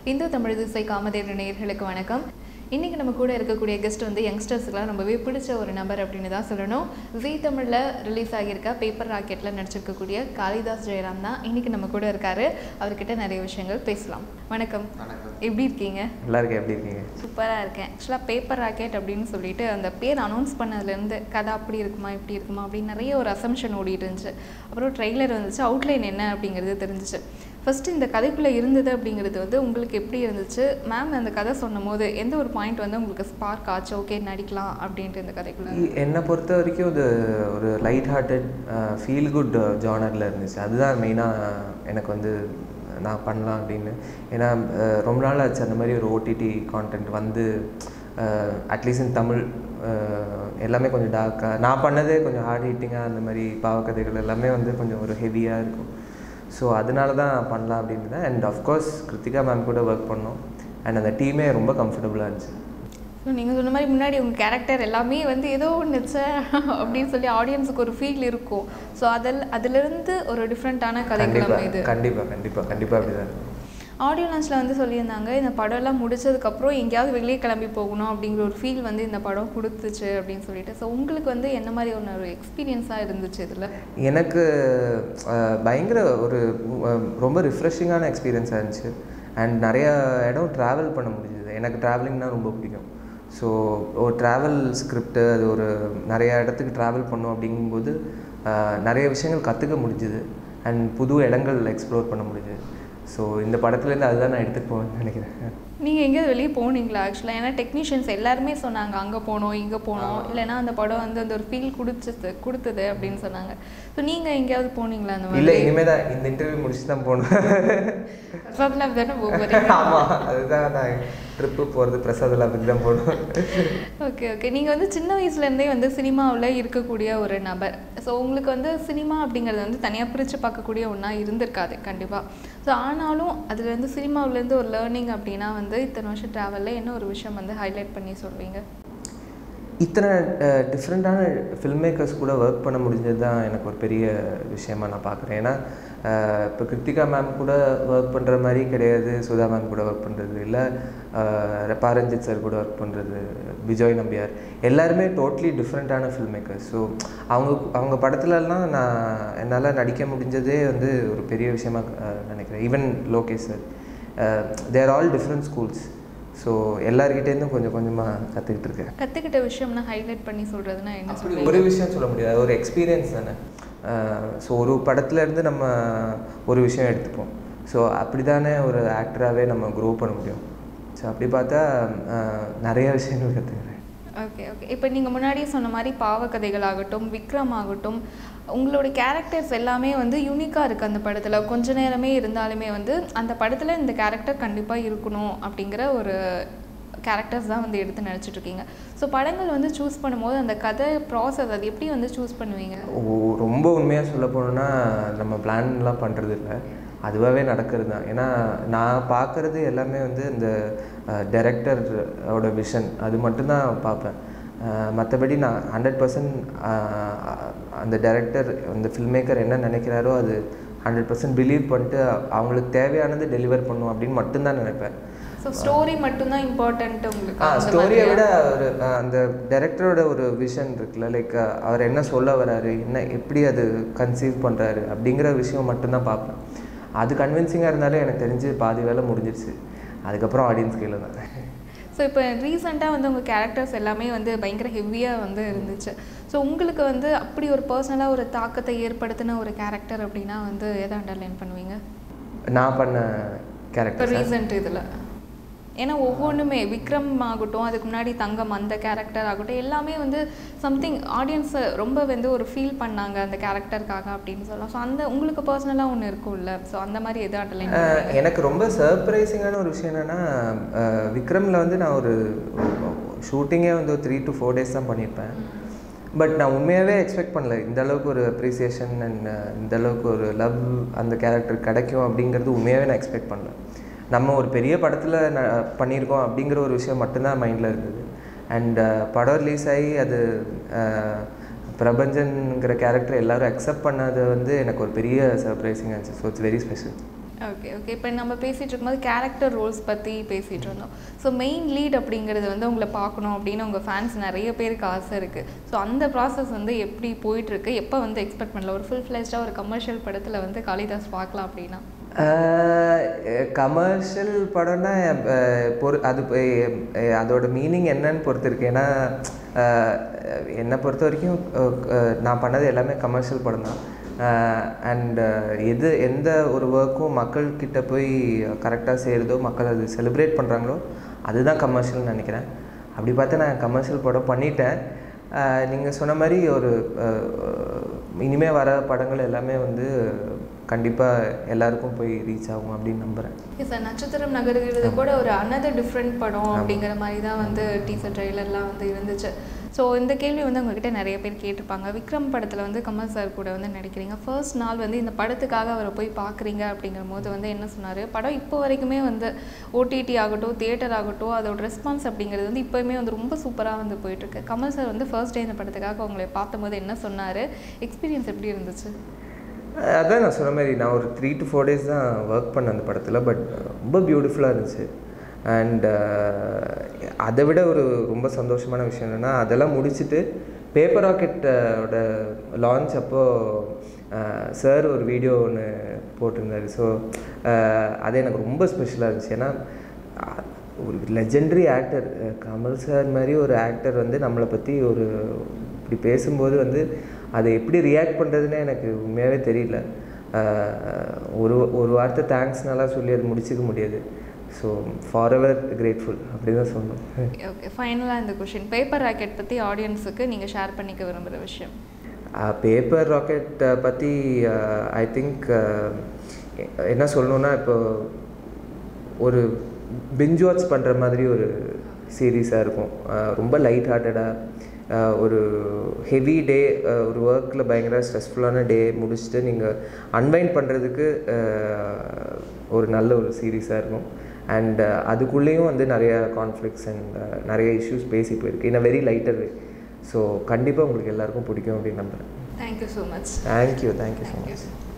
இந்து தமிழ் திசை காமதேவ நேயர்களுக்கு வணக்கம் இன்றைக்கி நம்ம கூட இருக்கக்கூடிய கெஸ்ட் வந்து யங்ஸ்டர்ஸ்க்குலாம் ரொம்பவே பிடிச்ச ஒரு நபர் அப்படின்னு தான் சொல்லணும் ஜீ தமிழில் ரிலீஸ் ஆகியிருக்க பேப்பர் ராக்கெட்டில் நடிச்சிருக்கக்கூடிய காளிதாஸ் ஜெயராம் தான் இன்றைக்கி நம்ம கூட இருக்காரு அவர்கிட்ட நிறைய விஷயங்கள் பேசலாம் வணக்கம் எப்படி இருக்கீங்க நல்லா இருக்கேன் எப்படி இருக்கீங்க சூப்பராக இருக்கேன் ஆக்சுவலாக பேப்பர் ராக்கெட் அப்படின்னு சொல்லிட்டு அந்த பேர் அனௌன்ஸ் பண்ணதுலேருந்து கதை அப்படி இருக்குமா இப்படி இருக்குமா அப்படின்னு நிறைய ஒரு அசம்ஷன் ஓடிட்டு இருந்துச்சு அப்புறம் ட்ரெய்லர் வந்துச்சு அவுட்லைன் என்ன அப்படிங்கிறது தெரிஞ்சிச்சு ஃபஸ்ட்டு இந்த கதைக்குள்ளே இருந்தது அப்படிங்கிறது வந்து உங்களுக்கு எப்படி இருந்துச்சு மேம் அந்த கதை சொன்னும் போது எந்த ஒரு பாயிண்ட் வந்து உங்களுக்கு ஸ்பார்க் ஆச்சு ஓகே நடிக்கலாம் அப்படின்ட்டு இந்த கதைக்குள்ளே இ- என்னை பொறுத்த வரைக்கும் இது ஒரு லைட் ஹார்ட்டட் ஃபீல் குட் ஜானரில் இருந்துச்சு அதுதான் மெயினாக எனக்கு வந்து நான் பண்ணலாம் அப்படின்னு ஏன்னா அஹ், ரொம்ப நாள் ஆச்சு அந்த மாதிரி ஒரு ஓடிடி கான்டென்ட் வந்து அட்லீஸ்ட் இன் தமிழ் அஹ், எல்லாமே கொஞ்சம் டார்க்காக நான் பண்ணதே கொஞ்சம் ஹார்ட் ஹீட்டிங்காக அந்த மாதிரி பாவக்கதைகள் எல்லாமே வந்து கொஞ்சம் ஒரு ஹெவியாக இருக்கும் ஸோ அதனால தான் பண்ணலாம் அப்படின்னு அண்ட் அஃப்கோர்ஸ் கிருத்திகா மேம் கூட ஒர்க் பண்ணோம் அண்ட் அந்த டீமே ரொம்ப கம்ஃபர்டபுளாக இருந்துச்சு ஸோ நீங்கள் சொன்ன மாதிரி முன்னாடி உங்கள் கேரக்டர் எல்லாமே வந்து ஏதோ ஒன்று அப்படின்னு சொல்லி ஆடியன்ஸுக்கு ஒரு ஃபீல் இருக்கும் ஸோ அதில் அதிலிருந்து ஒரு டிஃப்ரெண்ட்டான கதைக்களம் இது கண்டிப்பாக கண்டிப்பாக கண்டிப்பாக கண்டிப்பாக அப்படி தான் இருக்கும் ஆடியோ லான்ச்சில் வந்து சொல்லியிருந்தாங்க இந்த படம்லாம் முடிச்சதுக்கப்புறம் எங்கேயாவது வெளியே கிளம்பி போகணும் அப்படிங்கிற ஒரு ஃபீல் வந்து இந்த படம் கொடுத்துச்சு அப்படின்னு சொல்லிட்டு ஸோ உங்களுக்கு வந்து என்ன மாதிரி ஒன்று ஒரு எக்ஸ்பீரியன்ஸாக இருந்துச்சு இதில் எனக்கு அஹ், பயங்கர ஒரு அஹ், ரொம்ப ரிஃப்ரெஷிங்கான எக்ஸ்பீரியன்ஸாக இருந்துச்சு அண்ட் நிறைய இடம் ட்ராவல் பண்ண முடிஞ்சுது எனக்கு ட்ராவலிங்னா ரொம்ப பிடிக்கும் ஸோ ஒரு ட்ராவல் ஸ்கிரிப்ட் அது ஒரு நிறைய இடத்துக்கு ட்ராவல் பண்ணோம் அப்படிங்கும்போது அஹ், நிறைய விஷயங்கள் கற்றுக்க முடிஞ்சுது அண்ட் புது இடங்கள் எக்ஸ்ப்ளோர் பண்ண முடிஞ்சுது ஸோ இந்த படத்துலேருந்து அதுதான் நான் எடுத்துகிட்டு போவேன்னு நினைக்கிறேன் நீங்கள் எங்கேயாவது வெளியே போனீங்களா ஆக்சுவலாக ஏன்னா டெக்னீஷியன்ஸ் எல்லாருமே சொன்னாங்க அங்கே போனோம் இங்கே போனோம் இல்லைன்னா அந்த படம் வந்து அந்த ஒரு ஃபீல் கொடுத்துச்சு கொடுத்தது அப்படின்னு சொன்னாங்க ஸோ நீங்கள் எங்கேயாவது போனீங்களா அந்த இல்லை மாதிரி இனிமேல் தான் இந்த இன்டர்வியூ முடிச்சு தான் போகணும் பிரசாத் லேப் தானே போகிறீங்க ஆமாம் அதுதான் நான் ட்ரிப்பு போகிறது பிரசாத் லாபுக்கு தான் போகணும் ஓகே ஓகே நீங்கள் வந்து சின்ன வயசுலேருந்தே வந்து சினிமாவில் இருக்கக்கூடிய ஒரு நபர் ஸோ உங்களுக்கு வந்து சினிமா அப்படிங்கிறது வந்து தனியாக பிரித்து பார்க்கக்கூடிய ஒன்றா இருந்திருக்காது கண்டிப்பாக ஸோ ஆனாலும் அதுலேருந்து சினிமாவிலேருந்து ஒரு லேர்னிங் அப்படின்னா வந்து இத்தனை வருஷம் ட்ராவலில் என்ன ஒரு விஷயம் வந்து ஹைலைட் பண்ணி சொல்வீங்க இத்தனை டிஃப்ரெண்ட்டான ஃபில்ம் மேக்கர்ஸ் கூட ஒர்க் பண்ண முடிஞ்சது தான் எனக்கு ஒரு பெரிய விஷயமா நான் பார்க்குறேன் ஏன்னா இப்போ கிருத்திகா மேம் கூட ஒர்க் பண்ணுற மாதிரி கிடையாது சுதா மேம் கூட ஒர்க் பண்ணுறது இல்லை பாரஞ்சித் சார் கூட ஒர்க் பண்ணுறது விஜய் நம்பியார் எல்லாருமே டோட்லி டிஃப்ரெண்ட்டான ஃபில்ம் மேக்கர்ஸ் ஸோ அவங்க அவங்க படத்துலலாம் நான் என்னால் நடிக்க முடிஞ்சதே வந்து ஒரு பெரிய விஷயமா அஹ், நினைக்கிறேன் even Lokesh sir they're all different schools so எல்லார்கிட்டேருந்தும் கொஞ்சம் கொஞ்சமாக கற்றுக்கிட்டு இருக்கேன் கற்றுக்கிட்ட விஷயம்னா ஹைலைட் பண்ணி சொல்கிறதுனா என்ன அப்படி சொல்லுவீங்க ஒரு விஷயம் சொல்ல முடியாது ஒரு எக்ஸ்பீரியன்ஸ் தானே ஸோ ஒரு படத்துல இருந்து நம்ம ஒரு விஷயம் எடுத்துப்போம் ஸோ அப்படி தானே ஒரு ஆக்டராகவே நம்ம க்ரோ பண்ண முடியும் ஸோ அப்படி பார்த்தா அஹ், நிறைய விஷயங்கள் கற்றுக்கிறேன் ஓகே ஓகே இப்போ நீங்கள் முன்னாடியே சொன்ன மாதிரி பாவக்கதைகள் ஆகட்டும் விக்ரம் ஆகட்டும் உங்களோட கேரக்டர்ஸ் எல்லாமே வந்து யூனிக்காக இருக்குது அந்த படத்தில் கொஞ்ச நேரமே இருந்தாலுமே வந்து அந்த படத்தில் இந்த கேரக்டர் கண்டிப்பாக இருக்கணும் அப்படிங்கிற ஒரு கேரக்டர்ஸ் தான் வந்து எடுத்து நடிச்சிட்டு இருக்கீங்க ஸோ படங்கள் வந்து சூஸ் பண்ணும்போது அந்த கதை ப்ராசஸ் அது எப்படி வந்து சூஸ் பண்ணுவீங்க ஓ- ரொம்ப உண்மையாக சொல்ல போனோம்னா நம்ம பிளான்லாம் பண்ணுறது இல்லை அதுவாகவே நடக்கிறது தான் ஏன்னா நான் பார்க்குறது எல்லாமே வந்து இந்த டைரக்டரோட விஷன் அது மட்டும்தான் பார்ப்பேன் மற்றபடி நான் ஹண்ட்ரட் பர்சன்ட் அந்த டைரக்டர் அந்த ஃபில்ம் மேக்கர் என்ன நினைக்கிறாரோ அது ஹண்ட்ரட் பர்சன்ட் பிலீவ் பண்ணிட்டு அவங்களுக்கு தேவையானது டெலிவர் பண்ணும் அப்படின்னு மட்டும்தான் நினைப்பேன் ஸோ ஸ்டோரி மட்டும்தான் இம்பார்ட்டன்ட் உங்களுக்கு ஆ அந்த ஸ்டோரியை மாதிரியா? விட ஒரு ஆ, அந்த டைரக்டரோட ஒரு விஷன் இருக்குல்ல லைக் அவர் என்ன சொல்ல வராரு என்ன எப்படி அது கன்சீவ் பண்ணுறாரு அப்படிங்கிற விஷயம் மட்டும்தான் பார்ப்பேன் அது கன்வின்சிங்காக இருந்தாலே எனக்கு தெரிஞ்சு பாதி வேலை முடிஞ்சிருச்சு அதுக்கப்புறம் ஆடியன்ஸ் கீழே தான் ஸோ இப்போ ரீசெண்டாக வந்து உங்கள் கேரக்டர்ஸ் எல்லாமே வந்து பயங்கர ஹெவியாக வந்து இருந்துச்சு ஸோ உங்களுக்கு வந்து அப்படி ஒரு பர்சனலாக ஒரு தாக்கத்தை ஏற்படுத்தின ஒரு கேரக்டர் அப்படின்னா வந்து எதை அண்டர்லைன் பண்ணுவீங்க நான் பண்ண இப்போ கேரக்டர் ரீசெண்ட் இதில் ஏன்னா ஒவ்வொன்றுமே விக்ரம் ஆகட்டும் அதுக்கு முன்னாடி தங்கம் அந்த கேரக்டர் ஆகட்டும் எல்லாமே வந்து சம்திங் ஆடியன்ஸை ரொம்ப வந்து ஒரு ஃபீல் பண்ணாங்க அந்த கேரக்டருக்காக அப்படின்னு சொல்லலாம் ஸோ அந்த உங்களுக்கு பர்சனலாக ஒன்று இருக்கும்ல ஸோ அந்த மாதிரி எதை அண்டர்லைன் அஹ் எனக்கு ரொம்ப சர்ப்ரைசிங்கான ஒரு விஷயம் என்னென்னா விக்ரமில் வந்து நான் ஒரு ஷூட்டிங்கே வந்து ஒரு த்ரீ டு ஃபோர் டேஸ் தான் பண்ணியிருப்பேன் பட் நான் உண்மையாகவே எக்ஸ்பெக்ட் பண்ணல இந்த அளவுக்கு ஒரு அப்ரிசியேஷன் அண்ட் இந்த அளவுக்கு ஒரு லவ் அந்த கேரக்டர் கிடைக்கும் அப்படிங்கிறது உண்மையாகவே நான் எக்ஸ்பெக்ட் பண்ணல நம்ம ஒரு பெரிய படத்தில் ந பண்ணியிருக்கோம் அப்படிங்கிற ஒரு விஷயம் மட்டும்தான் மைண்டில் இருந்தது அண்ட் படம் ரிலீஸ் ஆகி அது அஹ், பிரபஞ்சன்ங்கிற கேரக்டர் எல்லாரும் அக்செப்ட் பண்ணது வந்து எனக்கு ஒரு பெரிய சர்ப்ரைசிங்காக இருந்துச்சு so it's very special okay okay இப்போ நம்ம பேசிகிட்டு இருக்கும்போது கேரக்டர் ரோல்ஸ் பற்றி பேசிகிட்டு இருந்தோம் ஸோ மெயின் லீட் அப்படிங்கிறது வந்து உங்களை பார்க்கணும் அப்படின்னு உங்கள் ஃபேன்ஸ் நிறைய பேருக்கு ஆசை இருக்குது ஸோ அந்த ப்ராசஸ் வந்து எப்படி போயிட்டுருக்கு எப்போ வந்து எக்ஸ்பெக்ட் பண்ணல ஒரு ஃபுல் ஃப்ளெஷ்டாக ஒரு கமர்ஷியல் படத்தில் வந்து காளிதாஸ் பார்க்கலாம் அப்படின்னா கமர்ஷியல் படம்னா அஹ், பொறு அது இப்ப, அஹ், அதோட மீனிங் என்னன்னு பொறுத்து இருக்கு ஏன்னா அஹ், என்னை பொறுத்த வரைக்கும் அஹ், அஹ், நான் பண்ணது எல்லாமே கமர்ஷியல் படம் தான் அண்ட் எது எந்த ஒரு ஒர்க்கும் மக்கள்கிட்ட போய் கரெக்டாக செய்கிறதோ மக்கள் அது செலிப்ரேட் பண்ணுறாங்களோ அதுதான் கமர்ஷியல்னு நினைக்கிறேன் அப்படி பார்த்தா நான் கமர்ஷியல் படம் பண்ணிட்டேன் நீங்கள் சொன்ன மாதிரி ஒரு அஹ், இனிமே வர படங்கள் எல்லாமே வந்து கண்டிப்பாக எல்லாருக்கும் போய் ரீச் ஆகும் அப்படின்னு நம்புகிறேன் சார் நட்சத்திரம் நகருகிறது கூட ஒரு அனதர் டிஃப்ரெண்ட் படம் அப்படிங்கிற மாதிரி தான் வந்து டீசர் ட்ரெய்லர்லாம் வந்து இருந்துச்சு ஸோ இந்த கேள்வி வந்து உங்ககிட்ட நிறைய பேர் கேட்டிருப்பாங்க விக்ரம் படத்தில் வந்து கமல் சார் கூட வந்து நடிக்கிறீங்க ஃபர்ஸ்ட் நாள் வந்து இந்த படத்துக்காக அவரை போய் பார்க்குறீங்க அப்படிங்கிற போது வந்து என்ன சொன்னார் படம் இப்போ வரைக்குமே வந்து ஓடிடி ஆகட்டும் தியேட்டர் ஆகட்டும் அதோட ரெஸ்பான்ஸ் அப்படிங்கிறது வந்து இப்போயுமே வந்து ரொம்ப சூப்பராக வந்து போயிட்டுருக்கு கமல் சார் வந்து ஃபர்ஸ்ட் டே இந்த படத்துக்காக உங்களை பார்த்தபோது என்ன சொன்னார் எக்ஸ்பீரியன்ஸ் எப்படி இருந்துச்சு அதான் நான் சொன்ன மாதிரி நான் ஒரு த்ரீ டு ஃபோர் டேஸ் தான் ஒர்க் பண்ணேன் அந்த படத்தில் பட் ரொம்ப பியூட்டிஃபுல்லாக இருந்துச்சு அண்ட் அதை விட ஒரு ரொம்ப சந்தோஷமான விஷயம் என்னென்னா அதெல்லாம் முடிச்சுட்டு பேப்பர் ராக்கெட்டோட லான்ச் அப்போது சார் ஒரு வீடியோ ஒன்று போட்டிருந்தாரு ஸோ அது எனக்கு ரொம்ப ஸ்பெஷலாக இருந்துச்சு ஏன்னா அஹ், ஒரு லெஜெண்டரி ஆக்டர் கமல் சார் மாதிரி ஒரு ஆக்டர் வந்து நம்மளை பற்றி ஒரு இப்படி பேசும்போது வந்து அதை எப்படி ரியாக்ட் பண்ணுறதுன்னு எனக்கு உண்மையாகவே தெரியல அஹ், ஒரு ஒரு வார்த்தை தேங்க்ஸ்னாலாம் சொல்லி அது முடிச்சிக்க முடியாது ஸோ ஃபார் எவர் கிரேட்ஃபுல் அப்படி தான் சொல்லணும் ஓகே ஃபைனலாக இந்த கொஷின் பேப்பர் ராக்கெட் பற்றி ஆடியன்ஸுக்கு நீங்கள் ஷேர் பண்ணிக்க விரும்புகிற விஷயம் பேப்பர் ராக்கெட் பற்றி ஐ திங்க் என்ன சொல்லணுன்னா இப்போ ஒரு பிஞ்ச் வாட்ச் பண்ணுற மாதிரி ஒரு சீரீஸாக இருக்கும் அஹ் ரொம்ப லைட் ஹார்ட்டடாக ஒரு ஹெவி டே ஒரு ஒர்க்கில் பயங்கர ஸ்ட்ரெஸ்ஃபுல்லான டே முடிச்சுட்டு நீங்கள் அன்வைண்ட் பண்ணுறதுக்கு ஒரு நல்ல ஒரு சீரீஸாக இருக்கும் அண்ட் அதுக்குள்ளேயும் வந்து நிறைய கான்ஃப்ளிக்ஸ் அண்ட் நிறைய இஷ்யூஸ் பேசி போயிருக்கு in a very lighter way so கண்டிப்பாக உங்களுக்கு எல்லாருக்கும் பிடிக்கும் அப்படின்னு நம்புகிறேன் thank you so much thank you thank you so much thank you